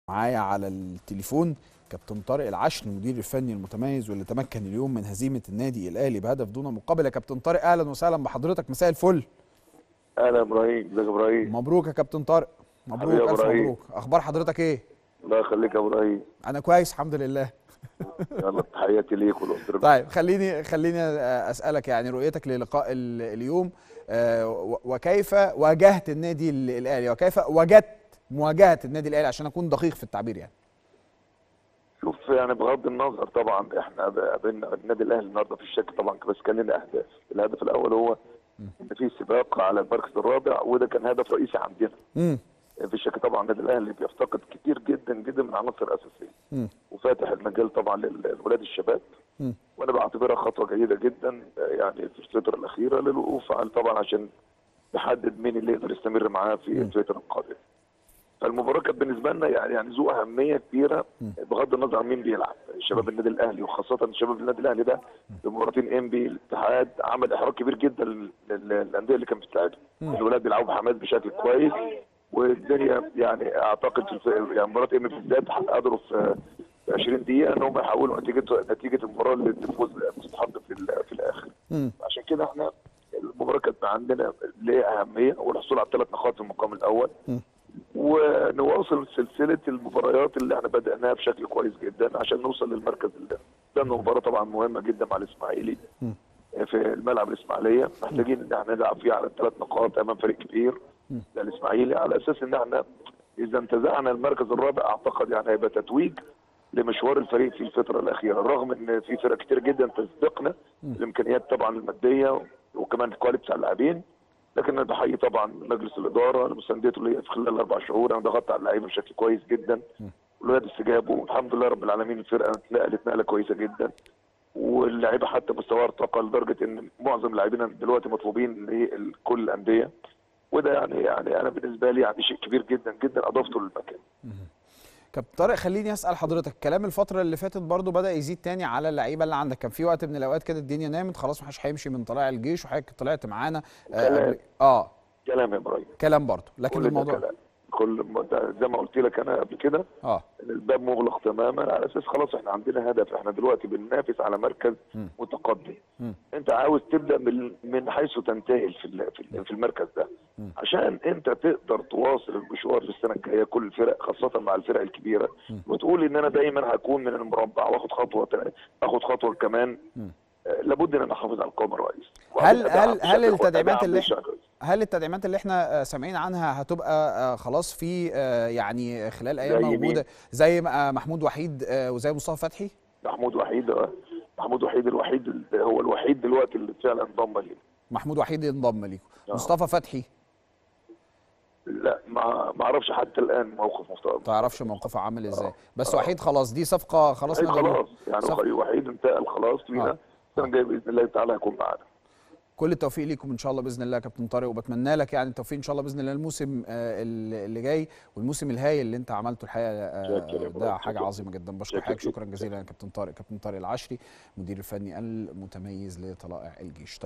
معايا على التليفون كابتن طارق العشن المدير الفني المتميز واللي تمكن اليوم من هزيمه النادي الاهلي بهدف دون مقابل يا كابتن طارق اهلا وسهلا بحضرتك مساء الفل اهلا يا ابراهيم ازيك يا ابراهيم مبروك يا كابتن طارق مبروك حبيبي يا الف إبراهيم. مبروك اخبار حضرتك ايه الله يخليك يا ابراهيم انا كويس الحمد لله يلا تحياتي ليك والاسره طيب خليني خليني اسالك يعني رؤيتك للقاء ال- اليوم آه، و- وكيف واجهت النادي ال- الاهلي وكيف وجدت مواجهه النادي الاهلي عشان اكون دقيق في التعبير يعني شوف يعني بغض النظر طبعا احنا قابلنا النادي الاهلي النهارده في الشك طبعا بس كان لنا اهداف الهدف الاول هو ان في سباق على المركز الرابع وده كان هدف رئيسي عندنا امم في الشك طبعا النادي الاهلي بيفتقد كتير جدا جدا من العناصر الاساسيه مم. وفاتح المجال طبعا للولاد الشباب مم. وانا بعتبرها خطوه جيده جدا آه، يعني في الفتره الاخيره للوقوف على طبعا عشان نحدد مين اللي يقدر يستمر معاه في الفتره القادمه. فالمباراه كانت بالنسبه لنا يعني يعني ذو اهميه كبيره بغض النظر عن مين بيلعب شباب النادي الاهلي وخاصه شباب النادي الاهلي ده في مباراتين ام بي الاتحاد عمل احراج كبير جدا لل- لل- للانديه اللي كانت بتلعبها الولاد بيلعبوا بحماس بشكل كويس والدنيا يعني اعتقد في الف- يعني مباراه ام بالذات قدروا في في 20 دقيقه ان هم يحولوا نتيجه نتيجه المباراه للفوز مستحق في ال- في الاخر مم. عشان كده احنا المباراه كانت عندنا ليها اهميه والحصول على ثلاث نقاط في المقام الاول م. ونواصل سلسله المباريات اللي احنا بداناها بشكل كويس جدا عشان نوصل للمركز ده ده مباراه طبعا مهمه جدا مع الاسماعيلي م. في الملعب الاسماعيليه محتاجين ان احنا نلعب فيه على الثلاث نقاط امام فريق كبير زي الاسماعيلي على اساس ان احنا اذا انتزعنا المركز الرابع اعتقد يعني هيبقى تتويج لمشوار الفريق في الفتره الاخيره رغم ان في فرق كتير جدا تسبقنا الامكانيات طبعا الماديه وكمان الكواليتي بتاع اللاعبين لكن انا بحيي طبعا مجلس الاداره لمساندته ليا في خلال اربع شهور انا ضغطت على اللعيبه بشكل كويس جدا والولاد استجابوا والحمد لله رب العالمين الفرقه اتنقلت نقله كويسه جدا واللعيبه حتى مستوى ارتقى لدرجه ان معظم اللاعبين دلوقتي مطلوبين لكل الانديه وده يعني يعني انا بالنسبه لي يعني شيء كبير جدا جدا اضفته للمكان كابتن طارق خليني اسال حضرتك كلام الفتره اللي فاتت برضو بدا يزيد تاني على اللعيبه اللي عندك كان في وقت من الاوقات كده الدنيا نامت خلاص ما حدش هيمشي من طلائع الجيش وحضرتك طلعت معانا آه, كلام. قبل- اه كلام يا ابراهيم كلام برضو لكن كل ده الموضوع كلام كل ما- ده زي ما قلت لك انا قبل كده اه إن الباب مغلق تماما على اساس خلاص احنا عندنا هدف احنا دلوقتي بننافس على مركز مم. متقدم مم. انت عاوز تبدا من من حيث تنتهي في ال- في ال- في المركز ده مم. عشان انت تقدر تواصل المشوار في السنه الجايه كل الفرق خاصه مع الفرق الكبيره وتقول ان انا دايما هكون من المربع واخد خطوه تانية- اخد خطوه كمان مم. آه، لابد ان انا احافظ على القوم الرئيس هل- وأدعم هل- هل بشكل- التدعيمات أدعم اللي بشكل كويس. هل التدعيمات اللي احنا آه، سامعين عنها هتبقى آه، خلاص في آه، يعني خلال ايام زي مين؟ موجوده زي ما- آه، محمود وحيد آه، وزي مصطفى فتحي محمود وحيد آه، محمود وحيد الوحيد اللي- هو الوحيد دلوقتي اللي فعلا انضم لي محمود وحيد انضم ليكم آه. مصطفى فتحي لا ما ما اعرفش حتى الان موقف مصطفى تعرفش موقفه عامل ازاي بس آه. وحيد خلاص دي صفقه خلاص وحيد نقدر خلاص يعني صف- فريق وحيد انتقل خلاص آه. فينا السنه الجايه باذن الله تعالى هيكون معانا كل التوفيق ليكم ان شاء الله باذن الله يا كابتن طارق وبتمنى لك يعني التوفيق ان شاء الله باذن الله الموسم آه، اللي اللي جاي والموسم الهايل اللي انت عملته الحقيقه آه، شكرا يا ده برو، حاجه شكرا. عظيمه جدا بشكر شكرا حضرتك شكرا جدا. جزيلا يا كابتن طارق كابتن طارق العشري مدير الفني المتميز لطلائع الجيش